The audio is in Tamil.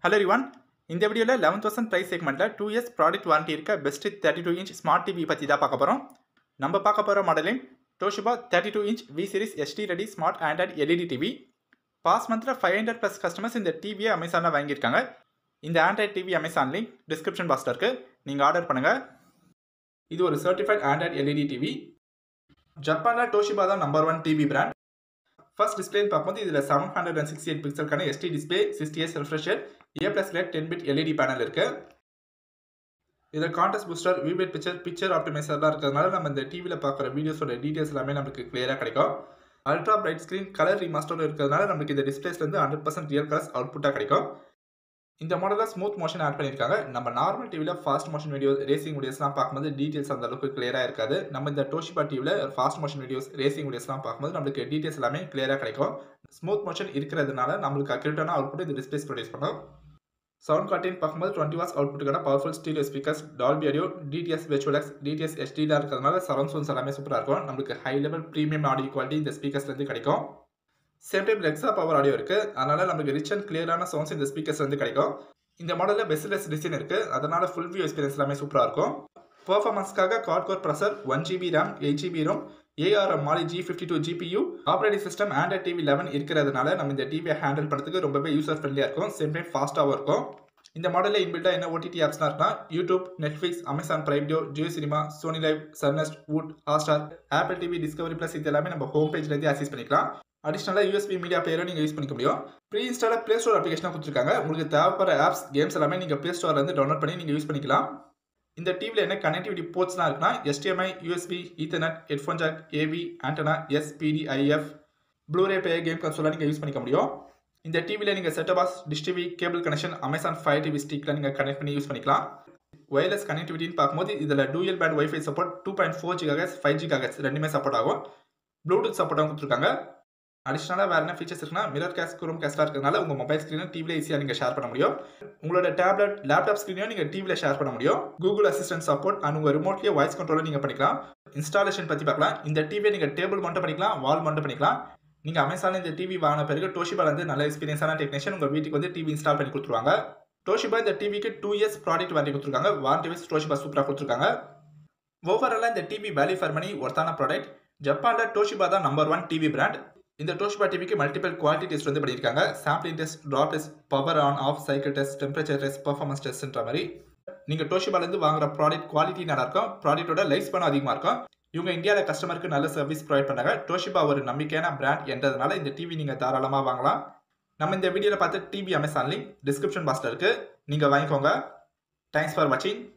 ஹலோ ரிவான் இந்த வீடியோவில் லெவன் தௌசண்ட் ப்ரைஸ் செக்மெண்ட்டில் டூ இயர்ஸ் ப்ராடக்ட் வாரண்டி இருக்க best thirty two inch smart TV பற்றி தான் பார்க்க போகிறோம் நம்ம பார்க்க போகிற மாடலின் Toshiba thirty two inch V series HD ready smart Android LED TV past மந்தில் ஃபைவ் ஹண்ட்ரட் ப்ளஸ் கஸ்டமர்ஸ் இந்த டிவியை அமேசானில் வாங்கியிருக்காங்க இந்த Android TV Amazon link description பாக்ஸில் இருக்குது நீங்கள் ஆர்டர் பண்ணுங்கள் இது ஒரு சர்டிஃபைட் ஆண்ட்ராய்ட் எல்இடி டிவி ஜப்பானில் டோஷிபா தான் number one TV brand first டிஸ்பிளேன்னு பார்க்கும்போது இதில் seven hundred and sixty eight பிக்சலுக்கான HD display sixty S refresher A plus grade ten bit LED panel இருக்கு இதில் கான்டெஸ்ட் பூஸ்டர் விபிஎட் பிக்சர் பிக்சர் ஆப்டிமைசர்லாம் இருக்கிறதுனால நம்ம இந்த டிவியில் பார்க்குற வீடியோஸோட டீட்டெயில்ஸ் எல்லாமே நமக்கு கிளியராக கிடைக்கும் ultra bright screen colour remaster இருக்கிறதுனால நமக்கு இந்த டிஸ்பிளேஸ்லேருந்து ஹண்ட்ரட் பர்சன்ட் ரியல் கலர்ஸ் அவுட்புட்டாக கிடைக்கும் இந்த மாடலில் ஸ்மூத் மோஷன் ஆட் பண்ணியிருக்காங்க நம்ம நார்மல் டிவியில் ஃபாஸ்ட் மோஷன் வீடியோ ரேசிங் வீடியோஸ்லாம் பார்க்கும்போது டீட்டெயில்ஸ் அந்த அளவுக்கு கிளியராக இருக்காது நம்ம இந்த டோஷிபா டிவியில் ஃபாஸ்ட் மோஷன் வீடியோஸ் ரேசிங் வீடியோஸ்லாம் பார்க்கும்போது நம்மளுக்கு டீட்டெயில்ஸ் எல்லாமே கிளியராக கிடைக்கும் ஸ்மூத் மோஷன் இருக்கிறதுனால நம்மளுக்கு அக்யூரேட்டான அவுட்புட் இந்த டிஸ்பிளேஸ் ப்ரொடியூஸ் பண்ணும் சவுண்ட் காட்டின்னு பார்க்கும்போது டுவெண்ட்டி வாஸ் அவுட்புட்டுக்கான powerful stereo speakers Dolby audio DTS virtual X DTS எஸ்டிலாம் இருக்கிறதுனால சரௌண்ட் சவுண்ட்ஸ் எல்லாமே சூப்பராக இருக்கும் நம்மளுக்கு high level premium audio quality இந்த ஸ்பீக்கர்ஸ்லேருந்து கிடைக்கும் same time Regza power audio இருக்குது அதனால் நமக்கு ரிச் அண்ட் கிளியரான சவுண்ட்ஸ் இந்த ஸ்பீக்கர்ஸ்லேருந்து கிடைக்கும் இந்த மாடலில் பெஸ்ட்லெஸ் டிசைன் இருக்குது அதனால் ஃபுல் வியூ எக்ஸ்பீரியன்ஸ் எல்லாமே சூப்பராக இருக்கும் பர்ஃபார்மன்ஸ்க்காக quad core processor one GB RAM eight GB ROM ARM Mali G fifty two GPU operating system Android TV eleven இருக்கிறதுனால நம்ம இந்த டிவியை ஹேண்டில் பண்ணுறதுக்கு ரொம்பவே யூசர் ஃப்ரெண்ட்லியாக இருக்கும் சேம் டைம் ஃபாஸ்ட்டாகவும் இருக்கும் இந்த மாடலில் இன்பில்ட்டாக என்ன ஓடிடி ஆப்ஸ்லாம் இருக்குன்னா YouTube Netflix Amazon Prime Video Jio cinema Sony LIV சர்னஸ்ட் Voot Hotstar Apple TV Discovery plus இது எல்லாமே நம்ம ஹோம் பேஜ்லேருந்து ஆக்சஸ் பண்ணிக்கலாம் அடிஷ்னலாக யூஎஸ்பி மீடியா பிளேயரும் நீங்கள் யூஸ் பண்ணிக்க முடியும் ப்ரீ இன்ஸ்டாலாக ப்ளே ஸ்டோர் அப்ளிகேஷனாக கொடுத்துருக்காங்க உங்களுக்கு தேவைப்படுற ஆப்ஸ் கேம்ஸ் எல்லாமே நீங்கள் ப்ளே ஸ்டோர்லேருந்து டவுன்லோட் பண்ணி நீங்கள் யூஸ் பண்ணிக்கலாம் இந்த டிவியில் என்ன கனெக்டிவிட்டி போர்ட்ஸ்லாம் இருக்குன்னா HDMI USB ethernet headphone jack AV antenna SPDIF Blu-ray player game கன்சோலாக நீங்கள் யூஸ் பண்ணிக்க முடியும் இந்த டிவியில் நீங்கள் செட்டபாஸ் dish TV cable connection Amazon fire TV ஸ்டிக்கில் நீங்கள் கனெக்ட் பண்ணி யூஸ் பண்ணிக்கலாம் ஒயர்லெஸ் கனெக்டிவிட்டின்னு பார்க்கும்போது இதில் dual band WiFi support two point four gigahertz five gigahertz ரெண்டுமே சப்போர்ட் ஆகும் ப்ளூடூத் சப்போர்ட்டாகவும் கொடுத்துருக்காங்க அடிஷ்னலாக வேறு என்ன ஃபீச்சர்ஸ் இருக்குன்னா மிரர் கேஸ் குரோம் கேஸ்டாக இருக்கிறதுனால உங்கள் மொபைல் ஸ்க்ரீனை டிவியில் ஈஸியாக நீங்கள் ஷேர் பண்ண முடியும் உங்களோட டேப்லெட் லேப்டாப் ஸ்க்ரீனையும் நீங்கள் டிவியில் ஷேர் பண்ண முடியும் கூகுள் அசிஸ்டன்ட் சப்போர்ட் அண்ட் உங்கள் ரிமோட்லேயே வாய்ஸ் கண்ட்ரோலை நீங்கள் பண்ணிக்கலாம் இன்ஸ்டாலேஷன் பற்றி பார்க்கலாம் இந்த டிவியை நீங்கள் டேபிள் மட்டும் பண்ணிக்கலாம் வால் மட்டும் பண்ணிக்கலாம் நீங்கள் அமேசானில் இந்த டிவி வாங்கின பிறகு டோஷிபாலேருந்து நல்ல எக்ஸ்பீரியன்ஸான டெக்னீஷியன் உங்கள் வீட்டுக்கு வந்து டிவி இன்ஸ்டால் பண்ணி கொடுத்துருவாங்க டோஷிபா இந்த டிவிக்கு டூ இயர்ஸ் ப்ராடக்ட் வாரண்டி கொடுத்துருக்காங்க வாரண்டி வைஸ் டோஷிபா சூப்பராக கொடுத்துருக்காங்க ஓவராலாக இந்த டிவி வேல்யூ ஃபார் மணி ஒர்த்தான ப்ராடக்ட் ஜப்பானில் டோஷிபா தான் நம்பர் ஒன் டிவி பிராண்ட் இந்த டோஷிபா டிவிக்கு மல்டிபிள் குவாலிட்டி டெஸ்ட் வந்து பண்ணியிருக்காங்க sampling test drop test power on off cycle test temperature test performance டெஸ்ட்ன்ற மாதிரி நீங்கள் டோஷிபாலேருந்து வாங்குற ப்ராடக்ட் குவாலிட்டி நல்லா இருக்கும் ப்ராடக்ட்டோட லைஃப் ஸ்பேனும் அதிகமாக இருக்கும் இவங்க இந்தியாவில் கஸ்டமருக்கு நல்ல சர்வீஸ் ப்ரொவைட் பண்ணாங்க டோஷிபா ஒரு நம்பிக்கையான பிராண்ட் என்றதுனால இந்த டிவி நீங்கள் தாராளமாக வாங்கலாம் நம்ம இந்த வீடியோவில் பார்த்து டிவி அமேசான் லிங்க் டிஸ்கிரிப்ஷன் பாக்ஸில் இருக்குது நீங்கள் வாங்கிக்கோங்க தேங்க்ஸ் ஃபார் வாட்சிங்